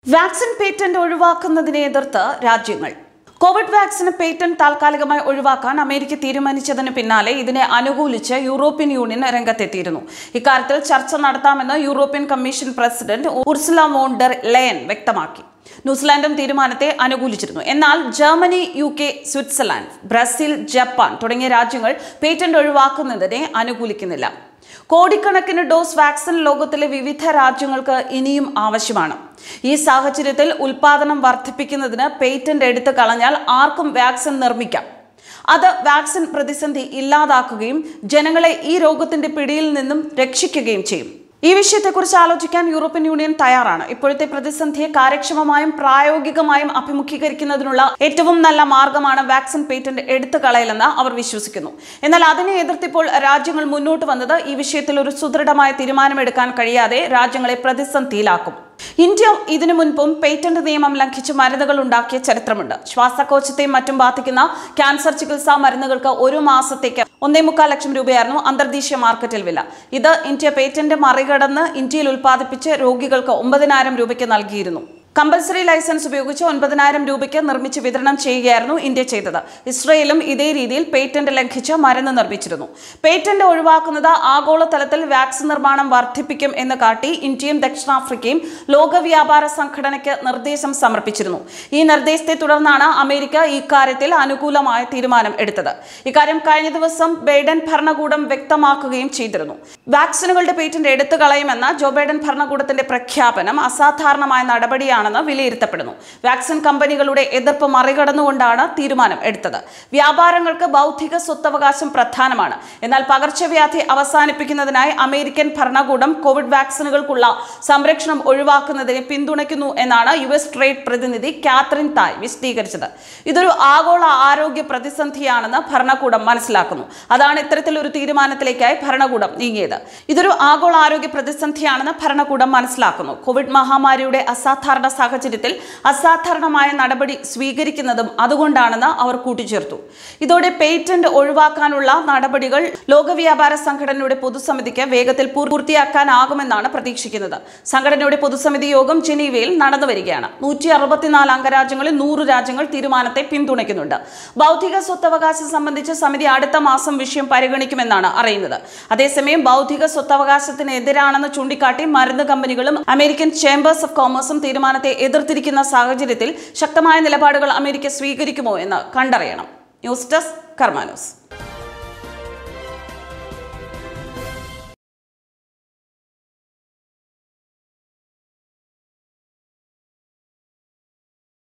vaccine patent ഒഴിവാക്കുന്നതിനെ എതിർത്ത് രാജ്യങ്ങൾ Covid വാക്സിന് patent താൽക്കാലികമായി ഒഴിവാക്കാൻ അമേരിക്ക തീരുമാനിച്ചതിന് പിന്നാലെ ഇതിനെ അനുകൂലിച്ച് യൂറോപ്യൻ യൂണിയൻ രംഗത്തെത്തിയിരുന്നു ഇക്കാര്യത്തിൽ ചർച്ച നടത്താമെന്ന് European commission president Ursula von der Leyen വ്യക്തമാക്കി ന്യൂസിലാൻഡും തീരുമാനത്തെ അനുകൂലിച്ചിരുന്നു എന്നാൽ Germany U K Switzerland Brazil Japan തുടങ്ങിയ രാജ്യങ്ങൾ പേറ്റന്റ് ഒഴിവാക്കുന്നതിനെ അനുകൂലിക്കുന്നില്ല കോടിക്കണക്കിന് ഡോസ് വാക്സിൻ ലോകത്തിലെ വിവിധ രാജ്യങ്ങൾക്ക് ഇനിയും ആവശ്യമാണ് ഈ സാഹചര്യത്തിൽ ഉൽപാദനം വർദ്ധിപ്പിക്കുന്നതിന് പേറ്റന്റ് എടുത്തു കളഞ്ഞാൽ ആർക്കും വാക്സിൻ നിർമ്മിക്കാം അത് വാക്സിൻ പ്രതിസന്ധി ഇല്ലാതാക്കുകയും ജനങ്ങളെ ഈ രോഗത്തിന്റെ പിടിയിൽ നിന്നും രക്ഷിക്കുകയും ചെയ്യും ഈ വിഷയത്തെക്കുറിച്ച് ആലോചിക്കാൻ യൂറോപ്യൻ യൂണിയൻ തയ്യാറാണ് ഇപ്പോഴത്തെ പ്രതിസന്ധിയെ കാര്യക്ഷമമായും പ്രായോഗികമായും അഭിമുഖീകരിക്കുന്നതിനുള്ള ഏറ്റവും നല്ല മാർഗമാണ് വാക്സിൻ പേറ്റന്റ് എടുത്തു കളയലെന്ന് അവർ വിശ്വസിക്കുന്നു എന്നാൽ അതിനെ എതിർത്തിപ്പോൾ രാജ്യങ്ങൾ മുന്നോട്ട് വന്നത് ഈ വിഷയത്തിൽ ഒരു സുദൃഢമായ തീരുമാനമെടുക്കാൻ കഴിയാതെ രാജ്യങ്ങളെ പ്രതിസന്ധിയിലാക്കും ഇന്ത്യ ഇതിനു മുൻപും പേറ്റന്റ് നിയമം ലംഘിച്ച് മരുന്നുകൾ ഉണ്ടാക്കിയ ചരിത്രമുണ്ട് ശ്വാസകോശത്തെയും മറ്റും ബാധിക്കുന്ന ക്യാൻസർ ചികിത്സാ മരുന്നുകൾക്ക് ഒരു മാസത്തേക്ക് ഒന്നേ മുക്കാൽ ലക്ഷം രൂപയായിരുന്നു അന്തർദേശീയ മാർക്കറ്റിൽ വില ഇത് ഇന്ത്യ പേറ്റന്റ് മറികടന്ന് ഇന്ത്യയിൽ ഉൽപ്പാദിപ്പിച്ച് രോഗികൾക്ക് ഒമ്പതിനായിരം രൂപയ്ക്ക് നൽകിയിരുന്നു കമ്പൽസറി ലൈസൻസ് ഉപയോഗിച്ച് ഒൻപതിനായിരം രൂപയ്ക്ക് നിർമ്മിച്ച് വിതരണം ചെയ്യുകയായിരുന്നു ഇന്ത്യ ചെയ്തത് ഇസ്രയേലും ഇതേ രീതിയിൽ പേറ്റന്റ് ലംഘിച്ച് മരുന്ന് നിർമ്മിച്ചിരുന്നു പേറ്റന്റ് ഒഴിവാക്കുന്നത് ആഗോളതലത്തിൽ വാക്സിൻ നിർമ്മാണം വർദ്ധിപ്പിക്കും എന്ന് കാട്ടി ഇന്ത്യയും ദക്ഷിണാഫ്രിക്കയും ലോക വ്യാപാര സംഘടനയ്ക്ക് നിർദ്ദേശം സമർപ്പിച്ചിരുന്നു ഈ നിർദ്ദേശത്തെ തുടർന്നാണ് അമേരിക്ക ഇക്കാര്യത്തിൽ അനുകൂലമായ തീരുമാനം എടുത്തത് ഇക്കാര്യം കഴിഞ്ഞ ദിവസം ബൈഡൻ ഭരണകൂടം വ്യക്തമാക്കുകയും ചെയ്തിരുന്നു വാക്സിനുകളുടെ പേറ്റന്റ് എടുത്തു കളയുമെന്ന ജോ ബൈഡൻ ഭരണകൂടത്തിന്റെ പ്രഖ്യാപനം അസാധാരണമായ നടപടിയാണ് ആണെന്ന് വിലയിരുത്തപ്പെടുന്നു വാക്സിൻ കമ്പനികളുടെ എതിർപ്പ് മറികടന്നുകൊണ്ടാണ് തീരുമാനം എടുത്തത് വ്യാപാരങ്ങൾക്ക് ബൗദ്ധിക സ്വത്തവകാശം പ്രധാനമാണ് എന്നാൽ പകർച്ചവ്യാധി അവസാനിപ്പിക്കുന്നതിനായി അമേരിക്കൻ ഭരണകൂടം കോവിഡ് വാക്സിനുകൾക്കുള്ള സംരക്ഷണം ഒഴിവാക്കുന്നതിനെ പിന്തുണയ്ക്കുന്നു എന്നാണ് യു എസ് ട്രേഡ് പ്രതിനിധി കാത്രിൻ തായ് വിശദീകരിച്ചത് ഇതൊരു ആഗോള ആരോഗ്യ പ്രതിസന്ധിയാണെന്ന് ഭരണകൂടം മനസ്സിലാക്കുന്നു അതാണ് ഇത്തരത്തിലൊരു തീരുമാനത്തിലേക്കായി ഭരണകൂടം നീങ്ങിയത് ഇതൊരു ആഗോള ആരോഗ്യ പ്രതിസന്ധിയാണെന്ന് ഭരണകൂടം മനസ്സിലാക്കുന്നു കോവിഡ് മഹാമാരിയുടെ അസാധാരണ സാഹചര്യത്തിൽ അസാധാരണമായ നടപടി സ്വീകരിക്കുന്നതും അതുകൊണ്ടാണെന്ന് അവർ കൂട്ടിച്ചേർത്തു ഇതോടെ പേറ്റന്റ് ഒഴിവാക്കാനുള്ള നടപടികൾ ലോകവ്യാപാര സംഘടനയുടെ പൊതുസമിതിക്ക് വേഗത്തിൽ പൂർത്തിയാക്കാനാകുമെന്നാണ് പ്രതീക്ഷിക്കുന്നത് സംഘടനയുടെ പൊതുസമിതി യോഗം ജനീവയിൽ നടന്നു വരികയാണ് നൂറ്റി അറുപത്തിനാല് അംഗരാജ്യങ്ങളിൽ നൂറ് രാജ്യങ്ങൾ തീരുമാനത്തെ പിന്തുണയ്ക്കുന്നുണ്ട് ബൗദ്ധിക സ്വത്തവകാശം സംബന്ധിച്ച് സമിതി അടുത്ത മാസം വിഷയം പരിഗണിക്കുമെന്നാണ് അറിയുന്നത് അതേസമയം ബൗദ്ധിക സ്വത്തവകാശത്തിന് എതിരാണെന്ന് ചൂണ്ടിക്കാട്ടി മരുന്ന് കമ്പനികളും അമേരിക്കൻ ചേംബേഴ്സ് ഓഫ് കോമേഴ്സും തീരുമാനത്തെ എതിർത്തിരിക്കുന്ന സാഹചര്യത്തിൽ ശക്തമായ നിലപാടുകൾ അമേരിക്ക സ്വീകരിക്കുമോ എന്ന് കണ്ടറിയണം ന്യൂസ് ഡെസ്ക് കർമാനോസ്